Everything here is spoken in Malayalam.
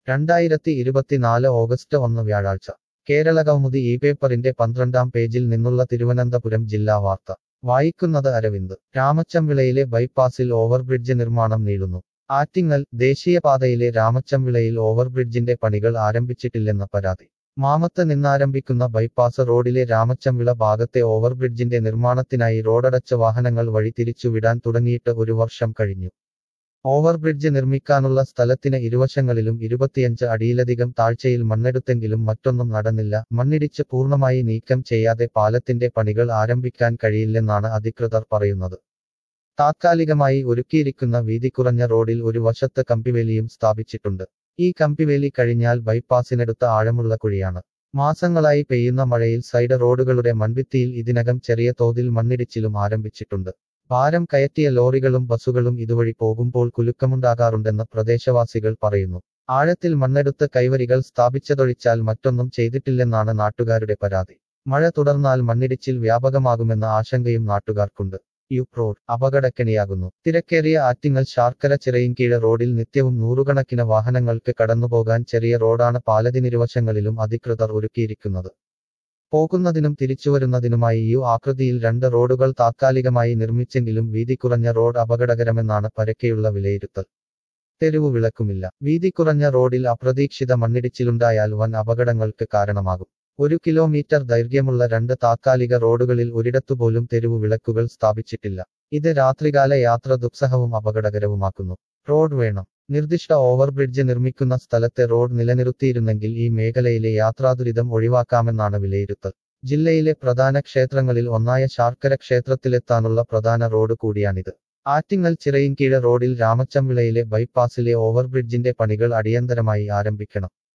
രണ്ടായിരത്തി ഇരുപത്തിനാല് ഓഗസ്റ്റ് ഒന്ന് വ്യാഴാഴ്ച കേരള കൗമുദി ഈ പേപ്പറിന്റെ പന്ത്രണ്ടാം പേജിൽ നിന്നുള്ള തിരുവനന്തപുരം ജില്ലാ വാർത്ത വായിക്കുന്നത് അരവിന്ദ് രാമച്ചംവിളയിലെ ബൈപ്പാസിൽ ഓവർബ്രിഡ്ജ് നിർമ്മാണം നീളുന്നു ആറ്റിങ്ങൽ ദേശീയപാതയിലെ രാമച്ചംവിളയിൽ ഓവർബ്രിഡ്ജിന്റെ പണികൾ ആരംഭിച്ചിട്ടില്ലെന്ന പരാതി മാമത്ത് നിന്നാരംഭിക്കുന്ന ബൈപ്പാസ് റോഡിലെ രാമച്ചംവിള ഭാഗത്തെ ഓവർബ്രിഡ്ജിന്റെ നിർമ്മാണത്തിനായി റോഡടച്ച വാഹനങ്ങൾ വഴി തിരിച്ചുവിടാൻ തുടങ്ങിയിട്ട് ഒരു വർഷം കഴിഞ്ഞു ഓവർബ്രിഡ്ജ് നിർമ്മിക്കാനുള്ള സ്ഥലത്തിന് ഇരുവശങ്ങളിലും ഇരുപത്തിയഞ്ച് അടിയിലധികം താഴ്ചയിൽ മണ്ണെടുത്തെങ്കിലും മറ്റൊന്നും നടന്നില്ല മണ്ണിടിച്ച് പൂർണ്ണമായി നീക്കം ചെയ്യാതെ പാലത്തിന്റെ പണികൾ ആരംഭിക്കാൻ കഴിയില്ലെന്നാണ് അധികൃതർ പറയുന്നത് താത്കാലികമായി ഒരുക്കിയിരിക്കുന്ന വീതി കുറഞ്ഞ റോഡിൽ ഒരു വശത്ത് കമ്പിവേലിയും സ്ഥാപിച്ചിട്ടുണ്ട് ഈ കമ്പിവേലി കഴിഞ്ഞാൽ ബൈപ്പാസിനടുത്ത ആഴമുള്ള കുഴിയാണ് മാസങ്ങളായി പെയ്യുന്ന മഴയിൽ സൈഡ് റോഡുകളുടെ മൺഭിത്തിയിൽ ഇതിനകം ചെറിയ തോതിൽ മണ്ണിടിച്ചിലും ആരംഭിച്ചിട്ടുണ്ട് ഭാരം കയറ്റിയ ലോറികളും ബസ്സുകളും ഇതുവഴി പോകുമ്പോൾ കുലുക്കമുണ്ടാകാറുണ്ടെന്ന് പ്രദേശവാസികൾ പറയുന്നു ആഴത്തിൽ മണ്ണെടുത്ത് കൈവരികൾ സ്ഥാപിച്ചതൊഴിച്ചാൽ മറ്റൊന്നും ചെയ്തിട്ടില്ലെന്നാണ് നാട്ടുകാരുടെ പരാതി മഴ തുടർന്നാൽ മണ്ണിടിച്ചിൽ വ്യാപകമാകുമെന്ന ആശങ്കയും നാട്ടുകാർക്കുണ്ട് യു റോഡ് അപകടക്കെണിയാകുന്നു തിരക്കേറിയ ആറ്റിങ്ങൽ ശാർക്കര ചിറയിൻകീഴ് റോഡിൽ നിത്യവും നൂറുകണക്കിന് വാഹനങ്ങൾക്ക് കടന്നുപോകാൻ ചെറിയ റോഡാണ് പാലതിനിരുവശങ്ങളിലും അധികൃതർ ഒരുക്കിയിരിക്കുന്നത് പോകുന്നതിനും തിരിച്ചുവരുന്നതിനുമായി യു ആകൃതിയിൽ രണ്ട് റോഡുകൾ താത്കാലികമായി നിർമ്മിച്ചെങ്കിലും വീതി കുറഞ്ഞ റോഡ് അപകടകരമെന്നാണ് പരക്കെയുള്ള വിലയിരുത്തൽ തെരുവു വിളക്കുമില്ല വീതി കുറഞ്ഞ റോഡിൽ അപ്രതീക്ഷിത മണ്ണിടിച്ചിലുണ്ടായാൽ വൻ അപകടങ്ങൾക്ക് കാരണമാകും ഒരു കിലോമീറ്റർ ദൈർഘ്യമുള്ള രണ്ട് താത്കാലിക റോഡുകളിൽ ഒരിടത്തുപോലും തെരുവു വിളക്കുകൾ സ്ഥാപിച്ചിട്ടില്ല ഇത് രാത്രികാല യാത്ര ദുസ്സഹവും അപകടകരവുമാക്കുന്നു റോഡ് വേണം നിർദ്ദിഷ്ട ഓവർബ്രിഡ്ജ് നിർമ്മിക്കുന്ന സ്ഥലത്തെ റോഡ് നിലനിർത്തിയിരുന്നെങ്കിൽ ഈ മേഖലയിലെ യാത്രാദുരിതം ഒഴിവാക്കാമെന്നാണ് വിലയിരുത്തൽ ജില്ലയിലെ പ്രധാന ക്ഷേത്രങ്ങളിൽ ഒന്നായ ശാർക്കര ക്ഷേത്രത്തിലെത്താനുള്ള പ്രധാന റോഡ് കൂടിയാണിത് ആറ്റിങ്ങൽ ചിറയിൻകീഴ് റോഡിൽ രാമച്ചംവിളയിലെ ബൈപ്പാസിലെ ഓവർബ്രിഡ്ജിന്റെ പണികൾ അടിയന്തരമായി ആരംഭിക്കണം